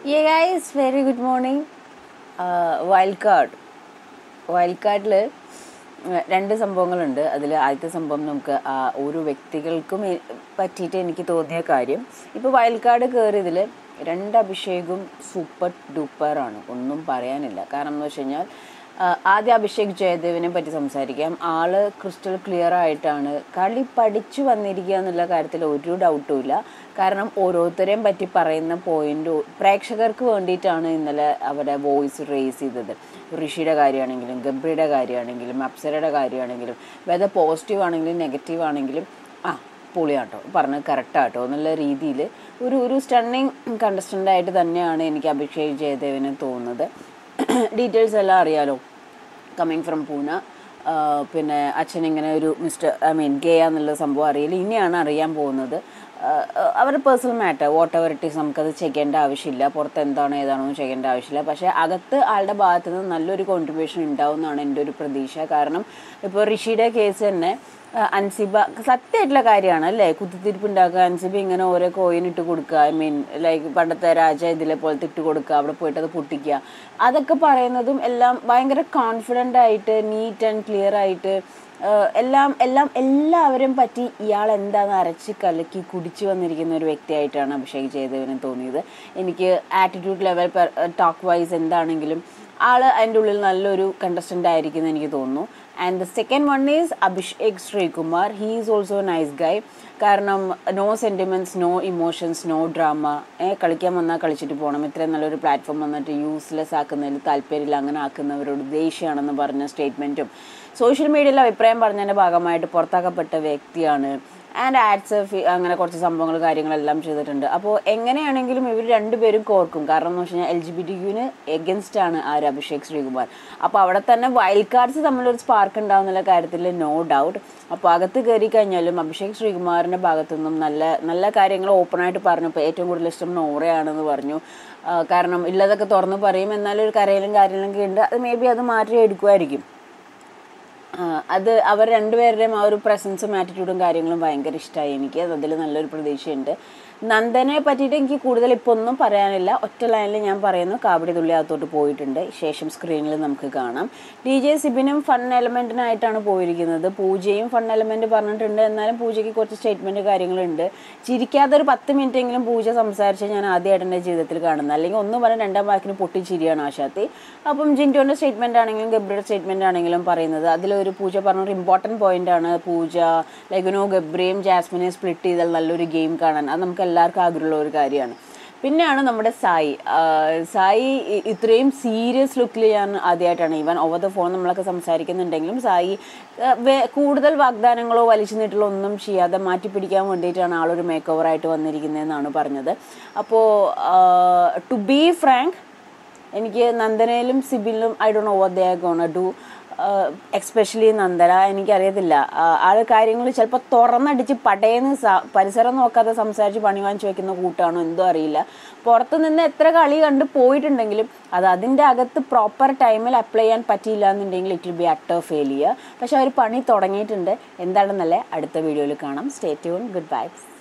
യേ guys very good morning wild card wild കാർഡിൽ രണ്ട് സംഭവങ്ങളുണ്ട് അതിൽ ആദ്യത്തെ സംഭവം നമുക്ക് ആ ഓരോ വ്യക്തികൾക്കും എ- പറ്റിയിട്ട് എനിക്ക് തോന്നിയ കാര്യം ഇപ്പോൾ വൈൽഡ് കാർഡ് കയറിയതിൽ രണ്ട് അഭിഷേകും സൂപ്പർ ഡൂപ്പറാണ് ഒന്നും പറയാനില്ല കാരണം എന്ന് വെച്ച് കഴിഞ്ഞാൽ ആ, ആദ്യം അഭിഷേക് ജയദേവിനെ പറ്റി സംസാരിക്കാം ആള് ക്രിസ്റ്റൽ ക്ലിയർ ആയിട്ടാണ് കളി പഠിച്ചു വന്നിരിക്കുക എന്നുള്ള കാര്യത്തിൽ ഒരു ഡൗട്ടും ഇല്ല കാരണം ഓരോരുത്തരെയും പറ്റി പറയുന്ന പോയിന്റ് പ്രേക്ഷകർക്ക് വേണ്ടിയിട്ടാണ് ഇന്നലെ അവരുടെ വോയിസ് റേസ് ചെയ്തത് ഋഷിയുടെ കാര്യമാണെങ്കിലും ഗബ്രിയുടെ കാര്യമാണെങ്കിലും അപ്സരയുടെ കാര്യമാണെങ്കിലും വെത പോസിറ്റീവ് ആണെങ്കിലും നെഗറ്റീവ് ആണെങ്കിലും ആ പൊളിയാട്ടോ പറഞ്ഞത് കറക്റ്റാട്ടോ എന്നുള്ള രീതിയിൽ ഒരു ഒരു സ്റ്റണ്ണിങ് കണ്ടസ്റ്റൻ്റ് ആയിട്ട് തന്നെയാണ് എനിക്ക് അഭിഷേക് ജയദേവിനെ തോന്നുന്നത് ഡീറ്റെയിൽസ് എല്ലാം അറിയാലോ കമ്മിങ് ഫ്രം പൂന ആ, പിന്നെ അച്ഛൻ ഇങ്ങനെ ഒരു മിസ്റ്റർ ഐ മീൻ ഗേ എന്നുള്ള സംഭവം അറിയില്ല ഇനിയാണ് അറിയാൻ പോകുന്നത് ആ, അവരുടെ personal matter whatever it is നമുക്കത് ചെയ്യേണ്ട ആവശ്യമില്ല പുറത്ത് എന്താണോ ഏതാണോ എന്ന് ചെയ്യേണ്ട ആവശ്യമില്ല പക്ഷേ അകത്ത് ആളുടെ ഭാഗത്ത് നിന്ന് നല്ലൊരു കോൺട്രിബ്യൂഷൻ ഉണ്ടാവും എന്നാണ് എൻ്റെ ഒരു പ്രതീക്ഷ കാരണം ഇപ്പോൾ ഋഷിയുടെ കേസ് തന്നെ ആ, അൻസിബ സത്യമായിട്ടുള്ള കാര്യമാണ് അല്ലേ കുത്തിത്തിരിപ്പ് ഉണ്ടാക്കുക അൻസിബ ഇങ്ങനെ ഓരോ കോയിൻ ഇട്ട് കൊടുക്കുക ഐ മീൻ ലൈക്ക് പണ്ടത്തെ രാജ ഇതിലെ പോലത്തെ ഇട്ട് കൊടുക്കുക അവിടെ പോയിട്ട് അത് പൊട്ടിക്കുക അതൊക്കെ പറയുന്നതും എല്ലാം ഭയങ്കര കോൺഫിഡൻ്റ് ആയിട്ട് നീറ്റ് ആൻഡ് ക്ലിയർ ആയിട്ട് ആ, എല്ലാം എല്ലാം എല്ലാവരും പറ്റി ഇയാൾ എന്താന്ന് അരച്ച് കലക്കി കുടിച്ചു വന്നിരിക്കുന്ന ഒരു വ്യക്തിയായിട്ടാണ് അഭിഷേക് ജയദേവിനെ തോന്നിയത് എനിക്ക് ആറ്റിറ്റ്യൂഡ് ലെവൽ ടോക്ക് വൈസ് എന്താണെങ്കിലും ആള് അതിൻ്റെ ഉള്ളിൽ നല്ലൊരു കണ്ടസ്റ്റൻ്റ് ആയിരിക്കും എന്ന് എനിക്ക് തോന്നുന്നു and the second one is Abhishek Sreekumar he is also nice guy കാരണം no sentiments no emotions no drama ഏ കളിക്കാൻ വന്നാൽ കളിച്ചിട്ട് പോകണം ഇത്രയും നല്ലൊരു പ്ലാറ്റ്ഫോം വന്നിട്ട് യൂസ്ലെസ് ആക്കുന്നതിൽ താല്പര്യമില്ല അങ്ങനെ ആക്കുന്നവരോട് ദേഷ്യമാണെന്ന് പറഞ്ഞ സ്റ്റേറ്റ്മെൻറ്റും സോഷ്യൽ മീഡിയയിൽ അഭിപ്രായം പറഞ്ഞതിൻ്റെ ഭാഗമായിട്ട് പുറത്താക്കപ്പെട്ട വ്യക്തിയാണ് ആൻഡ് ആഡ്സ് അങ്ങനെ കുറച്ച് സംഭവങ്ങൾ കാര്യങ്ങളെല്ലാം ചെയ്തിട്ടുണ്ട് അപ്പോൾ എങ്ങനെയാണെങ്കിലും ഇവർ രണ്ടുപേരും കോർക്കും കാരണം എന്ന് വെച്ച് കഴിഞ്ഞാൽ എൽ ജി ബി ടി ക്യൂവിന് എഗൻസ്റ്റ് ആണ് ആര് അഭിഷേക് ശ്രീകുമാർ അപ്പോൾ അവിടെ തന്നെ വൈൽഡ് കാർഡ്സ് തമ്മിലൊരു സ്പാർക്ക് ഉണ്ടാവുന്നുള്ള കാര്യത്തിൽ നോ ഡൗട്ട് അപ്പോൾ അകത്ത് കയറി കഴിഞ്ഞാലും അഭിഷേക് ശ്രീകുമാറിൻ്റെ ഭാഗത്തുനിന്നും നല്ല നല്ല കാര്യങ്ങൾ ഓപ്പണായിട്ട് പറഞ്ഞു ഇപ്പോൾ ഏറ്റവും കൂടുതൽ ഇഷ്ടം നോറയാണെന്ന് പറഞ്ഞു ആ, കാരണം ഇല്ലതൊക്കെ തുറന്ന് പറയും എന്നാലും ഒരു കരയിലും കാര്യങ്ങളൊക്കെ ഉണ്ട് അത് മേ ബി അത് മാറ്റി എടുക്കുമായിരിക്കും ആ, അത് അവർ രണ്ടുപേരുടെയും ആ ഒരു പ്രസൻസും ആറ്റിറ്റ്യൂഡും കാര്യങ്ങളും ഭയങ്കര ഇഷ്ടമായി എനിക്ക് അതിൽ നല്ലൊരു പ്രതീക്ഷയുണ്ട് നന്ദനെ പറ്റിയിട്ട് എനിക്ക് കൂടുതൽ ഇപ്പോൾ ഒന്നും പറയാനില്ല ഒറ്റ ലൈനിൽ ഞാൻ പറയുന്നു കാവടി തുള്ളി അകത്തോട്ട് പോയിട്ടുണ്ട് ശേഷം സ്ക്രീനിൽ നമുക്ക് കാണാം ഡി ജെ സിബിനും ഫൺ എലമെൻറ്റിനായിട്ടാണ് പോയിരിക്കുന്നത് പൂജയും ഫൺ എലമെൻറ്റ് പറഞ്ഞിട്ടുണ്ട് എന്നാലും പൂജയ്ക്ക് കുറച്ച് സ്റ്റേറ്റ്മെൻറ്റ് കാര്യങ്ങളുണ്ട് ചിരിക്കാതെ ഒരു പത്ത് മിനിറ്റ് എങ്കിലും പൂജ സംസാരിച്ച് ഞാൻ ആദ്യമായിട്ട് എൻ്റെ ജീവിതത്തിൽ കാണുന്നത് അല്ലെങ്കിൽ ഒന്ന് പറഞ്ഞ രണ്ടാം വാക്കിന് പൊട്ടിച്ചിരിയാണ് ആശാത്തി അപ്പം ജിൻറ്റോൻ്റെ സ്റ്റേറ്റ്മെൻ്റ് ആണെങ്കിലും ഗബ്രിയുടെ സ്റ്റേറ്റ്മെൻ്റ് ആണെങ്കിലും പറയുന്നത് അതിലൊരു പൂജ പറഞ്ഞ ഒരു ഇമ്പോർട്ടൻറ്റ് പോയിന്റ് ആണ് പൂജ ലൈക്ക് നോ ഗബ്രിയും ജാസ്മിനെ സ്പ്ലിറ്റ് ചെയ്താൽ നല്ലൊരു ഗെയിം കാണാൻ അത് നമുക്ക് എല്ലാവർക്കും ആഗ്രഹമുള്ള ഒരു കാര്യമാണ് പിന്നെയാണ് നമ്മുടെ സായി ആ, സായി ഇ- ഇത്രയും സീരിയസ് ലുക്കിൽ ഞാൻ ആദ്യമായിട്ടാണ് ഈവൻ ഓവർ ദ ഫോൺ നമ്മളൊക്കെ സംസാരിക്കുന്നുണ്ടെങ്കിലും സായി ആ, വേ- കൂടുതൽ വാഗ്ദാനങ്ങളോ വലിച്ചു നീട്ടലോ ഒന്നും ചെയ്യാതെ മാറ്റി പിടിക്കാൻ വേണ്ടിയിട്ടാണ് ആളൊരു മേക്ക് ഓവറായിട്ട് വന്നിരിക്കുന്നതെന്നാണ് പറഞ്ഞത് അപ്പോൾ ടു ബി ഫ്രാങ്ക് എനിക്ക് നന്ദനയിലും സിബിലും I do know what they are gonna do especially Nandana എനിക്കറിയത്തില്ല ആ, ആള് കാര്യങ്ങൾ ചിലപ്പോൾ തുറന്നടിച്ച് പടയെന്ന് സ- പരിസരം നോക്കാതെ സംസാരിച്ച് പണി വാങ്ങിച്ചു വെക്കുന്ന കൂട്ടാണോ എന്തോ അറിയില്ല പുറത്ത് നിന്ന് എത്ര കളി കണ്ട് പോയിട്ടുണ്ടെങ്കിലും അത് അതിൻ്റെ അകത്ത് പ്രോപ്പർ ടൈമിൽ അപ്ലൈ ചെയ്യാൻ പറ്റിയില്ല എന്നുണ്ടെങ്കിൽ it will be utter failure പക്ഷെ അവർ പണി തുടങ്ങിയിട്ടുണ്ട് എന്താണെന്നല്ലേ അടുത്ത വീഡിയോയിൽ കാണാം സ്റ്റേ ട്യൂൺ ഗുഡ് ബൈ